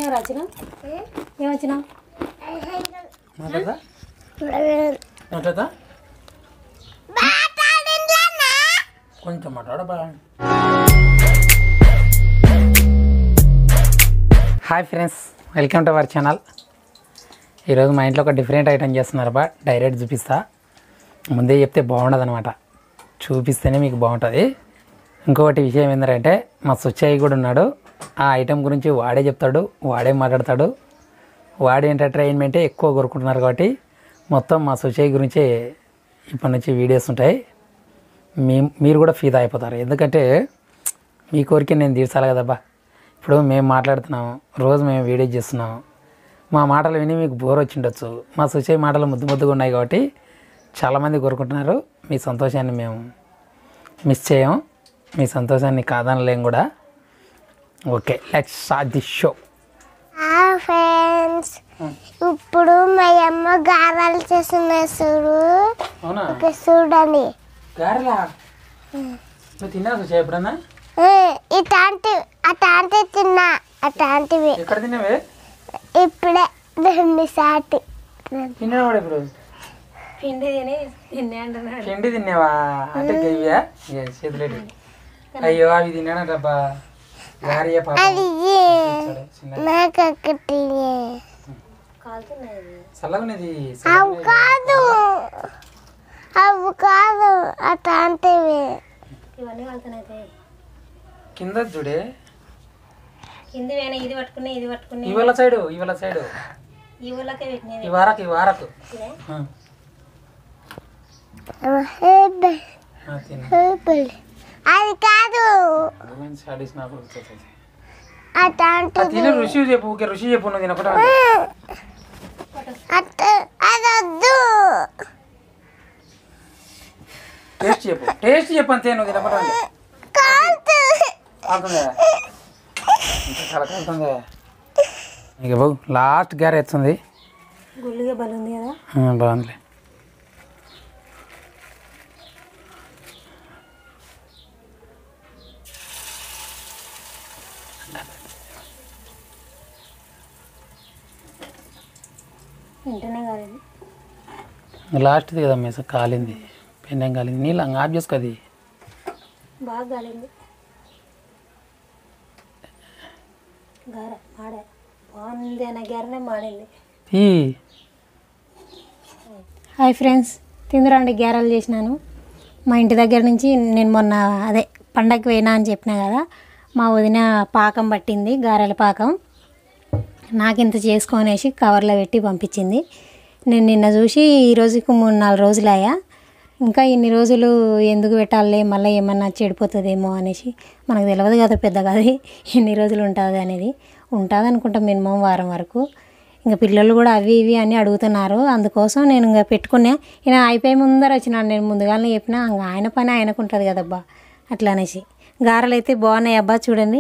ఏం రాచిన ఏం వచ్చిన మాట్లాడదా మాట్లాడదా కొంచెం మాట్లాడబా hi friends welcome to our channel ఈరోజు మా ఇంట్లో ఒక డిఫరెంట్ ఐటమ్ చేస్తున్నారు బా డైరెక్ట్ చూపిస్తా ముందే చెప్తే బాగుండదు అనమాట చూపిస్తేనే మీకు బాగుంటుంది ఇంకొకటి విషయం ఏంటంటే మా సుచ్చయ్య కూడా ఉన్నాడు ఆ ఐటెం గురించి వాడే చెప్తాడు వాడే మాట్లాడతాడు వాడి ఎంటర్టైన్మెంటే ఎక్కువ కోరుకుంటున్నారు కాబట్టి మొత్తం మా సుచయ్ గురించే ఇప్పటి నుంచి వీడియోస్ ఉంటాయి మీ మీరు కూడా ఫీదా అయిపోతారు ఎందుకంటే మీ కోరిక నేను తీర్చాలి కదబ్బా ఇప్పుడు మేము మాట్లాడుతున్నాం రోజు మేము వీడియో చేస్తున్నాం మా మాటలు విని మీకు బోర్ వచ్చి ఉండొచ్చు మా సుచయ్ మాటలు ముద్దు ముద్దుగా ఉన్నాయి కాబట్టి చాలామంది కోరుకుంటున్నారు మీ సంతోషాన్ని మేము మిస్ చేయం మీ సంతోషాన్ని కాదనలేం కూడా okay let's start the show friends ఇప్పుడు మా అమ్మ గారాలు చేస్తున్నారు చూడు అవునా ఇక చూడండి గారెలా నువ్వు తిన్నావు సుచయ్ ఎప్పుడన్నా ఏ, ఇట్లాంటి అట్లాంటి తిన్నా అట్లాంటివి ఎక్కడ తిన్నావే ఇప్పుడే రెండు సాటి తిన్నావాడు ఇప్పుడు పిండి తిని తినే అంటున్నాడు పిండి తిన్నావా అంటే గయ్యా చేతులేటి అయ్యో అవి తిన్నాడబ్బా గారియ పాప అది చిన్న నాకు ఒకటి కాలుతున్నాయి చల్లగునేది అవి కాదు అవి కాదు అట్లాంటివి ఇవన్నీ కాలుతున్నాయి కింద చూడే కింది వేనా ఇది పట్టుకుని ఇది పట్టుకుని ఇవాళ సైడు ఇవాళ సైడు ఈ ఊళ్ళకే పెట్టినది ఈ వారకు ఈ వారకు ఇదే. ఆ, హేబల్, ఆ, తిను హేబల్. అది కాదు భగవాన్ శాడీస్ నాకు గుర్తొచ్చేది. అట్లాంటి ఆ, తిను రుచి చెప్పు ఊకే రుచి చెప్పు నువ్వు తినకుండా అట్ట అది వద్దు టేస్ట్ చెప్పు టేస్ట్ చెప్పు అంతే నువ్వు తినకుండా కాదు కాలుతుందా ఇంకా చాలా కాలుతుందా ఇక బాబు లాస్ట్ గారి ఎత్తుంది గుళ్ళుగా బలుంది కదా ఆ, బాగుందిలే వెంటనే కాలేదు లాస్ట్ది కదా మీస కాలింది పెండం కాలింది నీళ్ళు అంగ ఆఫ్ చేసుకో అది బాగా కాలింది గార మాడే బాగుంది అన్న గారనే మాడింది ఈ హాయ్ ఫ్రెండ్స్ తిందురండి గ్యారెలు చేసినాను మా ఇంటి దగ్గర నుంచి నేను మొన్న అదే పండగకి పోయినా అని చెప్పినా కదా మా వదిన పాకం పట్టింది గారెల పాకం నాకు ఇంత చేసుకొనేసి కవర్లో పెట్టి పంపించింది నేను నిన్న చూసి ఈ రోజుకి మూడు నాలుగు రోజులు అయ్యా ఇంకా ఇన్ని రోజులు ఎందుకు పెట్టాలి మళ్ళీ ఏమన్నా చెడిపోతుందేమో అనేసి మనకు తెలియదు కదా పెద్దగా అది ఎన్ని రోజులు ఉంటుంది అనేది ఉంటుంది అనుకుంటాం మినిమం వారం వరకు ఇంకా పిల్లలు కూడా అవి ఇవి అని అడుగుతున్నారు అందుకోసం నేను ఇంకా పెట్టుకున్నా ఈయన అయిపోయి ముందర వచ్చినాను నేను ముందుగానే చెప్పినా ఇంకా ఆయన పని ఆయనకు ఉంటుంది కదబ్బా అట్లా అనేసి గారెలు అయితే బాగున్నాయి అబ్బా చూడండి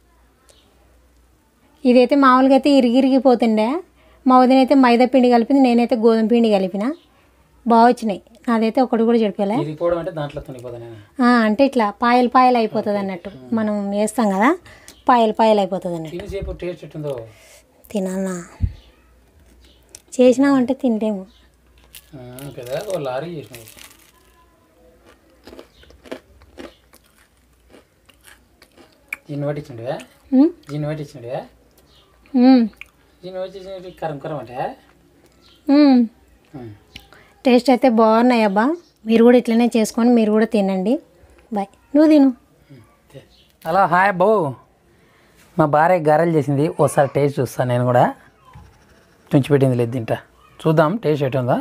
ఇదైతే మామూలుగా అయితే ఇరిగి ఇరిగిపోతుండే మా వదిన అయితే మైదా పిండి కలిపింది నేనైతే గోధుమ పిండి కలిపిన బాగా వచ్చినాయి నాదైతే ఒకటి కూడా చెడిపోలే ఇది పోవడం అంటే దాంట్లో తునిపోతాను ఆ, అంటే ఇట్లా పాయలు పాయలు అయిపోతుంది అన్నట్టు మనం వేస్తాం కదా పాయలు పాయలు అయిపోతుంది అన్నట్టు తిని సేపు టేస్ట్ ఎట్టుందో తినాలా చేసినామంటే తింటేము ఆ, కదా ఓ లారీ చేసినావు దీన్ని బట్టి ఇచ్చిండివా ఉమ్, దీన్ని బట్టి ఇచ్చిండివా ఉమ్, దీన్ని బట్టి ఇచ్చిన కరం కరం అంటే ఉమ్. ఉమ్. టేస్ట్ అయితే బాగున్నాయి అబ్బా మీరు కూడా ఇట్లనే చేసుకొని మీరు కూడా తినండి బాయ్ నువ్వు తిను హలో హాయ్ బో మా భార్య గారెలు చేసింది ఒకసారి టేస్ట్ చూస్తాను నేను కూడా తుంచిపెట్టింది లేదు తింటా చూద్దాం టేస్ట్ ఎటుందా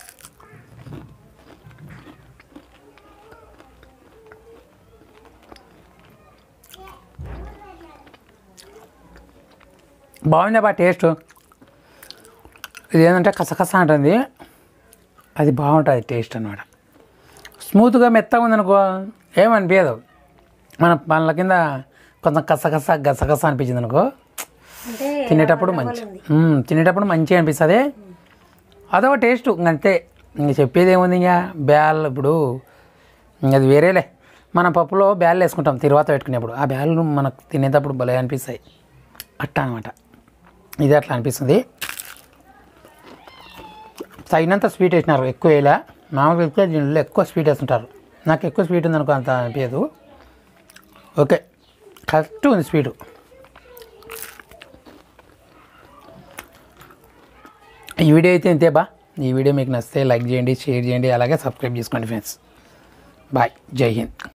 బాగుంది బా టేస్ట్ ఇది ఏంటంటే కసకస అంటుంది అది బాగుంటుంది టేస్ట్ అన్నమాట స్మూత్గా మెత్తగా ఉందనుకో ఏమనిపించదు మన పళ్ళ కింద కొంచెం కసకస గసగస అనిపించింది అనుకో అంటే తినేటప్పుడు మంచి మ్మ్, తినేటప్పుడు మంచిగా అనిపిస్తుంది అదొక టేస్ట్ అంతే ఇంక చెప్పేది ఏముంది ఇంకా బ్యాల్ ఇప్పుడు ఇంక అది వేరేలే మన పప్పులో బ్యాల్ వేసుకుంటాం తిరువాత పెట్టుకునేప్పుడు ఆ బ్యాళ్ళు మనకు తినేటప్పుడు భలే అనిపిస్తాయి అట్టా అనమాట ఇది అట్లా అనిపిస్తుంది తగినంత స్వీట్ వేసినారు ఎక్కువ వేయలే మామూలుగా అయితే దీనిలో ఎక్కువ స్వీట్ వేస్తుంటారు నాకు ఎక్కువ స్వీట్ ఉందనుకో అంత అనిపించదు ఓకే కరెక్ట్ ఉంది స్వీటు ఈ వీడియో అయితే ఇంతే బా ఈ వీడియో మీకు నచ్చితే లైక్ చేయండి షేర్ చేయండి అలాగే సబ్స్క్రైబ్ చేసుకోండి ఫ్రెండ్స్ బాయ్ జై హింద్